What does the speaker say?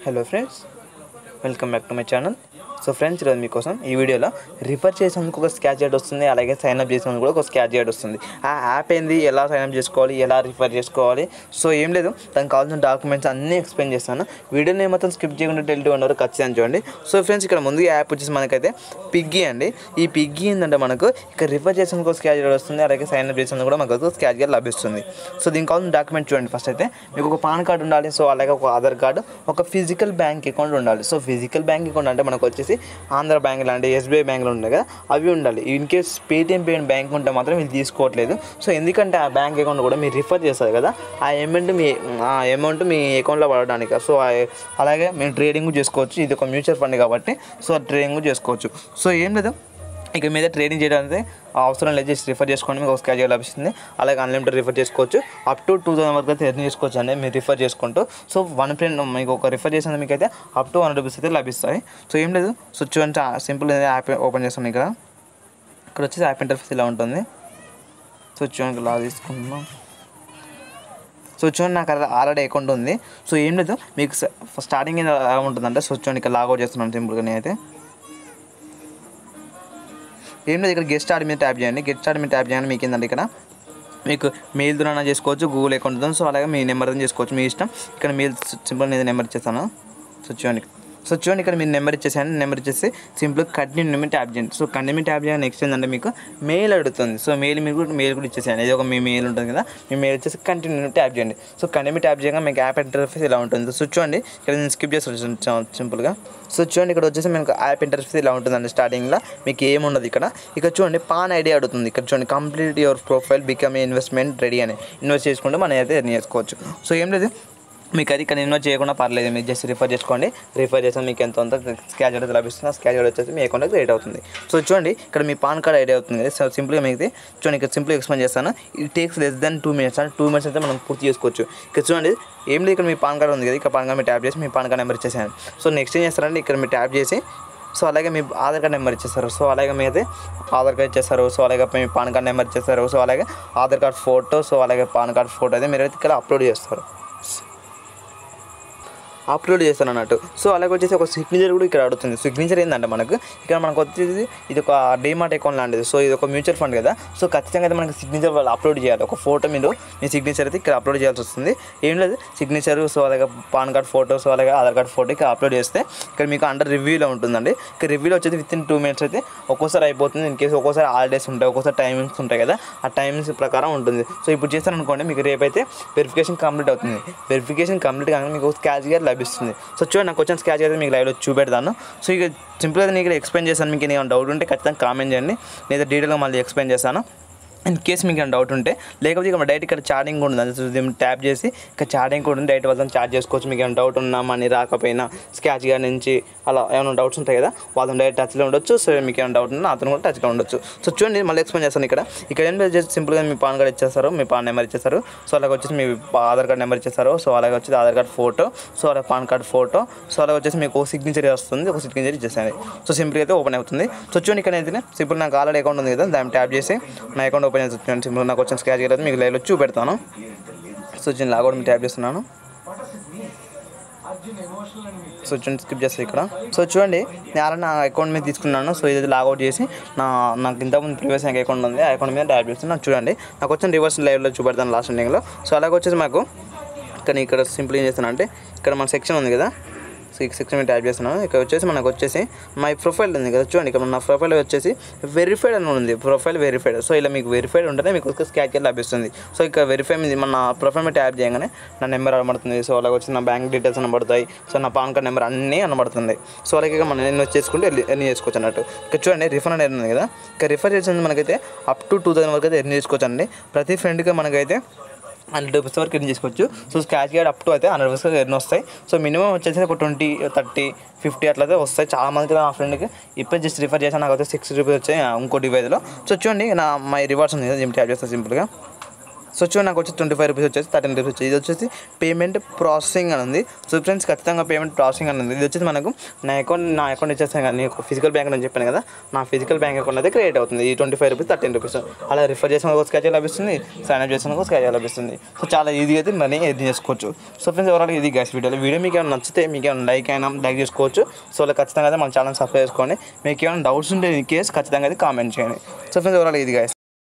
hello friends welcome back to my channel so friends ఈరోజు మీకోసం ఈ వీడియోలో రిఫర్ చేసేందుకు ఒక స్కాచ్ యాడ్ వస్తుంది అలాగే సైన్ అప్ చేసేందుకు కూడా ఒక స్కాచ్ యాడ్ వస్తుంది ఆ యాప్ ఏంది ఎలా సైన్ అప్ చేసుకోవాలి ఎలా రిఫర్ చేసుకోవాలి సో ఏం లేదు దానికి కావాల్సిన డాక్యుమెంట్స్ అన్నీ ఎక్స్ప్లెయిన్ చేస్తాను వీడియోని మొత్తం స్కిప్ చేయకుండా టెలిటీ వన్ వరకు ఖచ్చితంగా చూడండి సో ఫ్రెండ్స్ ఇక్కడ ముందు యాప్ వచ్చేసి మనకైతే పిగ్గి అండి ఈ పిగ్గి ఏంటంటే మనకు ఇక్కడ రిఫర్ చేసేందుకు ఒక స్కాచ్ యాడ్ వస్తుంది అలాగే సైన్ అప్ చేసేందుకు కూడా మనకు స్కాచ్ యాడ్ లభిస్తుంది సో దీనికి కావాల్సిన డాక్యుమెంట్ చూడండి ఫస్ట్ అయితే మీకు ఒక పాన్ కార్డు ఉండాలి సో అలాగే ఒక ఆధార్ కార్డు ఒక ఫిజికల్ బ్యాంక్ అకౌంట్ ఉండాలి సో ఫిజికల్ బ్యాంక్ అకౌంట్ అంటే మనకు వచ్చేసి ఆంధ్ర బ్యాంక్ లాంటి ఎస్బీఐ బ్యాంకులు ఉంటాయి కదా అవి ఉండాలి in case Paytm payment bank ఉంటే మాత్రం మీరు తీసుకోవట్లేదు సో ఎందుకంటే ఆ బ్యాంక్ అకౌంట్ కూడా మీరు రిఫర్ చేస్తారు కదా ఆ అమౌంట్ మీ ఆ అమౌంట్ మీ అకౌంట్లో పడడానికి సో ఆ- అలాగే మీరు ట్రేడింగ్ చేసుకోవచ్చు ఇది ఒక మ్యూచువల్ ఫండ్ కాబట్టి సో ట్రేడింగ్ చేసుకోవచ్చు సో ఏం లేదు ఇక మీద ట్రేడింగ్ చేయడానికి అవసరం లేదు జస్ట్ రిఫర్ చేసుకోండి మీకు ఒక స్కాచ్ లభిస్తుంది అలాగే అన్లిమిటెడ్ రిఫర్ చేసుకోవచ్చు అప్ టు టూ థౌసండ్ వరకు అయితే ఎర్న్ చేసుకోవచ్చు అండి మీరు రిఫర్ చేసుకుంటూ సో వన్ ఫ్రెండ్ మీకు ఒక రిఫర్ చేసిన మీకు అయితే అప్ టు వన్ రూపీస్ అయితే లభిస్తాయి సో ఏం లేదు సో చూడండి సింపుల్ యాప్ ఓపెన్ చేస్తాను ఇక్కడ ఇక్కడ వచ్చేసి యాప్ ఇంటర్ఫేస్ ఇలా ఉంటుంది సో చూడండి ఇలా తీసుకుంటున్నాం సో చూడండి నాకు ఆల్రెడీ అకౌంట్ ఉంది సో ఏం లేదు మీకు స్టార్టింగ్ ఎలా ఉంటుందంటే సో చూడండి ఇక్కడ లాగౌట్ చేస్తున్నాను సింపుల్గా నేనైతే ఏం లేదు ఇక్కడ గెస్ట్ స్టార్ట్ మీద ట్యాప్ చేయండి గెస్ట్ స్టార్ట్ మీద ట్యాప్ చేయండి మీకు ఏంటంటే ఇక్కడ మీకు మెయిల్ ద్వారా చేసుకోవచ్చు గూగుల్ అకౌంట్ ద్వారా సో అలాగే మీ నెంబర్ చేసుకోవచ్చు మీ ఇష్టం ఇక్కడ మెయిల్ సింపుల్ నేను నెంబర్ ఇచ్చేస్తాను సో చూడండి సో చూడండి ఇక్కడ మీరు నెంబర్ ఇచ్చేసాను నెంబర్ ఇచ్చేసి సింపుల్ కంటిన్యూ మీద ట్యాప్ చేయండి సో కంటిన్యూ ట్యాప్ చేయండి నెక్స్ట్ ఏంటంటే మీకు మెయిల్ అడుగుతుంది సో మెయిల్ మీరు కూడా మెయిల్ కూడా ఇచ్చేసాను ఇది ఒక మీ మెయిల్ ఉంటుంది కదా మీ మెయిల్ వచ్చేసి కంటిన్యూ ట్యాప్ చేయండి సో కంటిన్యూ ట్యాప్ చేయగా మీకు యాప్ ఇంటర్ఫేస్ ఇలా ఉంటుంది సో చూడండి ఇక్కడ నేను స్కిప్ చేస్తాను సింపుల్గా సో చూడండి ఇక్కడ వచ్చేసి మీకు యాప్ ఇంటర్ఫేస్ ఇలా ఉంటుందండి స్టార్టింగ్లో మీకు ఏముండదు ఇక్కడ ఇక్కడ చూడండి పాన్ ఐడియా అడుగుతుంది ఇక్కడ చూడండి complete your profile become investment ready అని ఇన్వెస్ట్ చేసుకుంటే మనం అయితే ఎర్న్ చేసుకోవచ్చు సో ఏం లేదు మీకు అది ఇక్కడ ఇన్వెస్ట్ చేయకుండా పర్లేదు మీరు జస్ట్ రిఫర్ చేసుకోండి రిఫర్ చేస్తే మీకు ఎంత అంత స్కాచ్ అయితే లభిస్తుంది ఆ స్కాచ్ వచ్చేసి మీ అకౌంట్లో క్రియేట్ అవుతుంది సో చూడండి ఇక్కడ మీ పాన్ కార్డ్ ఐడియా అవుతుంది కదా సో సింపుల్గా మీకు చూడండి ఇక్కడ సింపుల్గా ఎక్స్ప్లెయిన్ చేస్తాను it takes less than two minutes అంటే టూ మినిట్స్ అయితే మనం పూర్తి చేసుకోవచ్చు ఇక్కడ చూడండి ఏం లేదు ఇక్కడ మీ పాన్ కార్డ్ ఉంది కదా ఇక్కడ పాన్ కార్డ్ మీరు ట్యాప్ చేసి మీ పాన్ కార్డ్ నెంబర్ ఇచ్చేసాను సో నెక్స్ట్ ఏం చేస్తారంటే ఇక్కడ మీరు ట్యాప్ చేసి సో అలాగే మీ ఆధార్ కార్డ్ నెంబర్ ఇచ్చేస్తారు సో అలాగే మీ అయితే ఆధార్ కార్డ్ ఇచ్చేస్తారు సో అలాగే మీ పాన్ కార్డ్ నెంబర్ ఇచ్చేస్తారు సో అలాగే ఆధార్ కార్డ్ ఫోటో సో అలాగే పాన్ కార్డ్ ఫోటో అయితే మీరు అయితే ఇక్కడ అప్లోడ్ చేస్తారు అప్లోడ్ చేస్తాను అన్నట్టు సో అలాగే వచ్చేసి ఒక సిగ్నేచర్ కూడా ఇక్కడ అడుగుతుంది సిగ్నేచర్ ఏంటంటే మనకు ఇక్కడ మనకు వచ్చేసి ఇది ఒక డీమార్ట్ అకౌంట్ లాంటిది సో ఇది ఒక మ్యూచువల్ ఫండ్ కదా సో ఖచ్చితంగా అయితే మనకి సిగ్నేచర్ వాళ్ళు అప్లోడ్ చేయాలి ఒక ఫోటో మీరు మీ సిగ్నేచర్ అయితే ఇక్కడ అప్లోడ్ చేయాల్సి వస్తుంది ఏం లేదు సిగ్నేచర్ సో అలాగే పాన్ కార్డ్ ఫోటో సో అలాగే ఆధార్ కార్డ్ ఫోటో ఇక్కడ అప్లోడ్ చేస్తే ఇక్కడ మీకు అండర్ రివ్యూలో ఉంటుందండి ఇక్కడ రివ్యూలో వచ్చేసి విత్ ఇన్ టూ మినిట్స్ అయితే ఒక్కోసారి అయిపోతుంది ఇన్ కేసు ఒక్కోసారి హాలిడేస్ ఉంటాయి ఒక్కోసారి టైమింగ్స్ ఉంటాయి కదా ఆ టైమింగ్స్ ప్రకారం ఉంటుంది సో ఇప్పుడు చేస్తాను అనుకోండి మీకు రేపైతే వెరిఫికేషన్ కంప్లీట్ అవుతుంది వెరిఫికేషన్ కంప్లీట్ కాగానే మీకు స్కాచ్ గారు లభిస్తుంది సో చూడండి నాకు వచ్చిన స్కాచ్ అయితే మీకు లైవ్లో చూపెడతాను సో ఇక సింపుల్గా నేను ఇక్కడ ఎక్స్ప్లెయిన్ చేస్తాను మీకు ఏమైనా డౌట్ ఉంటే ఖచ్చితంగా కామెంట్ చేయండి లేదా డీటెయిల్గా మళ్ళీ ఎక్స్ప్లెయిన్ చేస్తాను ఇన్ కేస్ మీకు ఏమైనా డౌట్ ఉంటే లేకపోతే ఇక్కడ డైరెక్ట్ ఇక్కడ చాటింగ్ కూడా ఉంది అది ట్యాప్ చేసి ఇక్కడ చాటింగ్ కూడా ఉంది డైరెక్ట్ వాళ్ళని చాట్ చేసుకోవచ్చు మీకు ఏమైనా డౌట్ ఉన్నా మనీ రాకపోయినా స్కాచ్ గారి నుంచి అలా ఏమైనా డౌట్స్ ఉంటాయి కదా వాళ్ళని డైరెక్ట్ టచ్లో ఉండొచ్చు సో మీకు ఏమైనా డౌట్ ఉన్నా అతను కూడా టచ్లో ఉండొచ్చు సో చూడండి మళ్ళీ ఎక్స్ప్లెయిన్ చేస్తాను ఇక్కడ ఇక్కడ ఏం లేదు జస్ట్ సింపుల్గా మీ పాన్ కార్డ్ ఇచ్చేస్తారు మీ పాన్ నెంబర్ ఇచ్చేస్తారు సో అలాగే వచ్చేసి మీ ఆధార్ కార్డ్ నెంబర్ ఇచ్చేస్తారు సో అలాగే వచ్చేసి ఆధార్ కార్డ్ ఫోటో సో అలాగే పాన్ కార్డ్ ఫోటో సో అలాగే వచ్చేసి మీకు ఒక సిగ్నేచర్ వస్తుంది ఒక సిగ్నేచర్ ఇచ్చేసాను సో సింపుల్గా అయితే ఓపెన్ అవుతుంది సో చూడండి ఇక్కడ అయితే సింపుల్ నాకు ఆల్రెడీ అకౌంట్ ఉంది కదా దాన్ని ట్యాప్ చేసి నా అకౌంట్ ఓపెన్ చేసి సింపుల్ నాకు వచ్చిన స్కాచ్ అయితే మీకు లైవ్లో చూపెడతాను సో నేను లాగౌట్ మీద ట్యాప్ చేస్తున్నాను సో చూడండి స్కిప్ చేస్తాను ఇక్కడ సో చూడండి నేను ఆల్రెడీ నా అకౌంట్ మీద తీసుకున్నాను సో ఇది లాగౌట్ చేసి నా నాకు ఇంతకుముందు ప్రీవియస్ నాకు అకౌంట్ ఉంది ఆ అకౌంట్ మీద ట్యాప్ చేస్తున్నాను చూడండి నాకు వచ్చిన రివర్స్ లైవ్లో చూపెడతాను లాస్ట్ ఎండింగ్లో సో అలాగే వచ్చేసి మాకు కానీ ఇక్కడ సింపుల్ ఏం చేస్తాను అంటే ఇక్కడ మన సెక్షన్ ఉంది కదా సిక్స్ సెక్షన్ మీద ట్యాప్ చేస్తున్నాను ఇక్కడ వచ్చేసి మనకు వచ్చేసి మై ప్రొఫైల్ ఉంది కదా చూడండి ఇక్కడ నా ప్రొఫైల్ వచ్చేసి వెరిఫైడ్ అని ఉంది ప్రొఫైల్ వెరిఫైడ్ సో ఇలా మీకు వెరిఫైడ్ ఉంటేనే మీకు ఒక స్కాచ్ లభిస్తుంది సో ఇక్కడ వెరిఫై మీద మన ప్రొఫైల్ మీద ట్యాప్ చేయగానే నా నెంబర్ అనబడుతుంది సో అలాగే వచ్చి నా బ్యాంక్ డీటెయిల్స్ అనబడతాయి సో నా పాన్ కార్డ్ నెంబర్ అన్నీ అనబడుతుంది సో అలాగే ఇక మనం ఎన్ని చేసుకుంటే ఎన్ని చేసుకోవచ్చు అన్నట్టు ఇక్కడ చూడండి రిఫర్ అనేది ఉంది కదా ఇక్కడ రిఫర్ చేసింది మనకైతే అప్ టు టూ థౌసండ్ వరకు అయితే ఎన్ని చేసుకోవచ్చు అండి ప్రతి ఫ్రెండ్కి మనకైతే హండ్రెడ్ రూపీస్ వరకు ఎర్న్ చేసుకోవచ్చు so scratch card up to అయితే హండ్రెడ్ రూపీస్ ఎర్న్ వస్తాయి సో మినిమం వచ్చేసి ఒక ట్వంటీ థర్టీ ఫిఫ్టీ అట్లా అయితే వస్తాయి చాలా మందికి నా ఫ్రెండ్కి ఇప్పుడు జస్ట్ రిఫర్ చేశాను నాకు అయితే సిక్స్టీ రూపీస్ వచ్చాయి ఆ ఇంకో డివైజ్లో సో చూడండి నా మై రివార్డ్స్ ఉంది కదా జిమ్ ట్యాప్ చేస్తాను సింపుల్గా సో చూడండి నాకు వచ్చి ట్వంటీ ఫైవ్ రూపీస్ వచ్చేసి థర్టీన్ రూపీస్ వచ్చేసి ఇది వచ్చేసి పేమెంట్ ప్రాసెసింగ్ అని ఉంది సో ఫ్రెండ్స్ ఖచ్చితంగా పేమెంట్ ప్రాసెసింగ్ అని ఉంది ఇది వచ్చేసి మనకు నా అకౌంట్ నా అకౌంట్ ఇచ్చేస్తాను కానీ నేను ఫిజికల్ బ్యాంక్ అని చెప్పాను కదా నా ఫిజికల్ బ్యాంక్ అకౌంట్ అయితే క్రియేట్ అవుతుంది ఈ twenty five rupees thirteen rupees అలా రిఫర్ చేసిన ఒక స్కాచ్ లభిస్తుంది సైన్ అప్ చేసిన ఒక స్కాచ్ లభిస్తుంది సో చాలా ఈజీగా అయితే మనీ ఎర్న్ చేసుకోవచ్చు సో ఫ్రెండ్స్ ఎవరైనా ఇది గ్యాస్ వీడియోలో వీడియో మీకు ఏమైనా నచ్చితే మీకు ఏమైనా లైక్ అయినా లైక్ చేసుకోవచ్చు సో అలా ఖచ్చితంగా అయితే మన ఛానల్ సబ్స్క్రైబ్ చేసుకోండి మీకు ఏమైనా డౌట్స్ ఉంటే ఇన్ కేస్ ఖచ్చితంగా అయితే కామెంట్ చేయండి సో ఫ్రెండ్స్ ఎవరైనా ఇది గ్యాస్